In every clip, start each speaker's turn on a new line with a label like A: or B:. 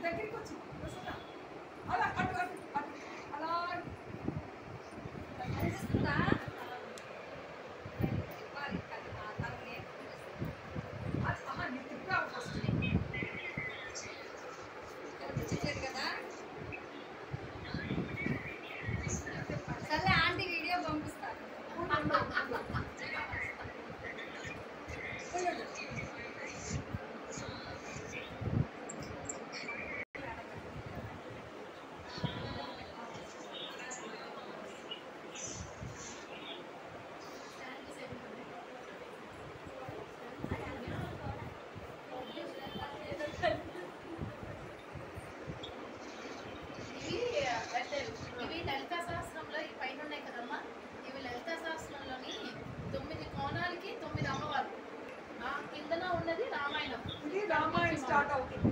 A: దగ్గరికి వచ్చి ప్రసన్న అలా అటు అటు అటు అలా
B: కనిపిస్తుందా? ఇవ్వాలి కదా, ఆ తరం నేర్చుకుంటుంది.
A: అది ఆహా నీకు తిప్పావు ఫస్ట్
B: కనిపించట్లేదు కదా సర్లే ఆంటీ వీడియో పంపిస్తాను
C: ఇవి అంటే ఇవి లలితా శాస్త్రంలో ఈ పైన ఉన్నాయి కదమ్మా ఇవి లలితా శాస్త్రంలోని తొమ్మిది కోణాలకి తొమ్మిది అమ్మవారు ఆ కిందన ఉన్నది రామాయణం
A: ఇది రామాయణ స్టార్ట్ అవుతుంది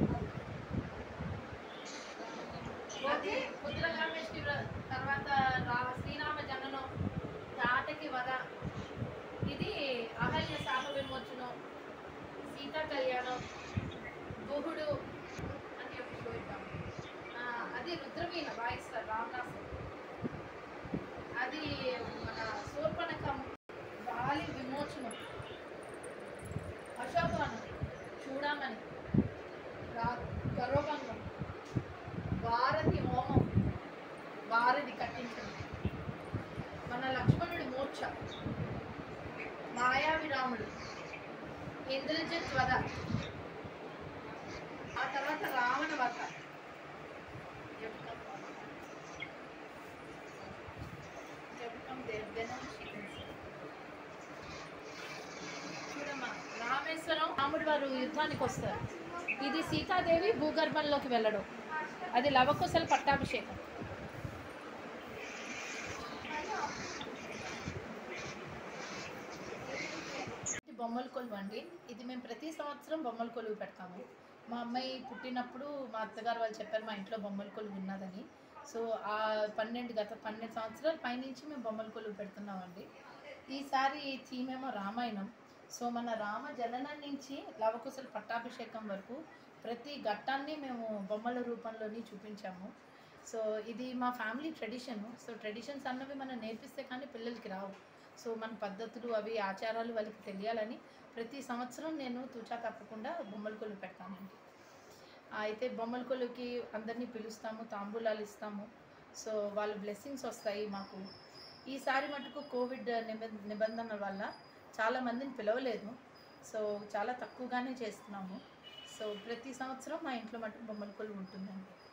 C: అది ఉత్తరకామేశ్వరి వ్ర- తర్వాత రా శ్రీరామ జననం తాటకి వద ఇది అహల్య శాప విమోచనం సీతా కళ్యాణం గుహుడు అని చెప్పి చూద్దాం ఆ, అది రుద్రవీణ వాయిస్తారు రామదాసు అది మన శూర్పణకం వాలి విమోచనం అశోకవనం చూడమని రా గర్వభంగం వారధి హోమం వారధి కట్టించడం మన లక్ష్మణుడి మూర్ఛ మాయావి రాముడు ఇంద్రజిత్ వధ ఆ తర్వాత రావణ వధ జపకం దేవదనం శ్రీకృష్ణ చూడమ్మా రామేశ్వరం రాముడి వారు యుద్ధానికి వస్తారు ఇది సీతాదేవి భూగర్భంలోకి వెళ్ళడం అది లవకుశల పట్టాభిషేకం ఇది బొమ్మల కొలువు అండి ఇది మేము ప్రతి సంవత్సరం బొమ్మల కొలువు పెడతాము మా అమ్మాయి పుట్టినప్పుడు మా అత్తగారు వాళ్ళు చెప్పారు మా ఇంట్లో బొమ్మల కొలువు ఉన్నదని సో ఆ పన్నెండు గత పన్నెండు సంవత్సరాల పైనుంచి మేము బొమ్మల కొలువు పెడుతున్నామండి ఈసారి థీమ్ ఏమో రామాయణం సో మన రామ జననం నుంచి లవకుశల పట్టాభిషేకం వరకు ప్రతి ఘట్టాన్ని మేము బొమ్మల రూపంలోని చూపించాము సో ఇది మా ఫ్యామిలీ ట్రెడిషన్ సో ట్రెడిషన్స్ అన్నవి మనం నేర్పిస్తే కానీ పిల్లలకి రావు సో మన పద్ధతులు అవి ఆచారాలు వాళ్ళకి తెలియాలని ప్రతి సంవత్సరం నేను తూచా తప్పకుండా బొమ్మల కొలువు పెడతానండి అయితే బొమ్మల కొలువుకి అందరినీ పిలుస్తాము తాంబూలాలు ఇస్తాము సో వాళ్ళ బ్లెస్సింగ్స్ వస్తాయి మాకు ఈసారి మటుకు కోవిడ్ నిబ నిబంధనల వల్ల చాలా మందిని పిలవలేదు సో చాలా తక్కువగానే చేస్తున్నాము సో ప్రతి సంవత్సరం మా ఇంట్లో మటుకు బొమ్మల కొలువు ఉంటుందండి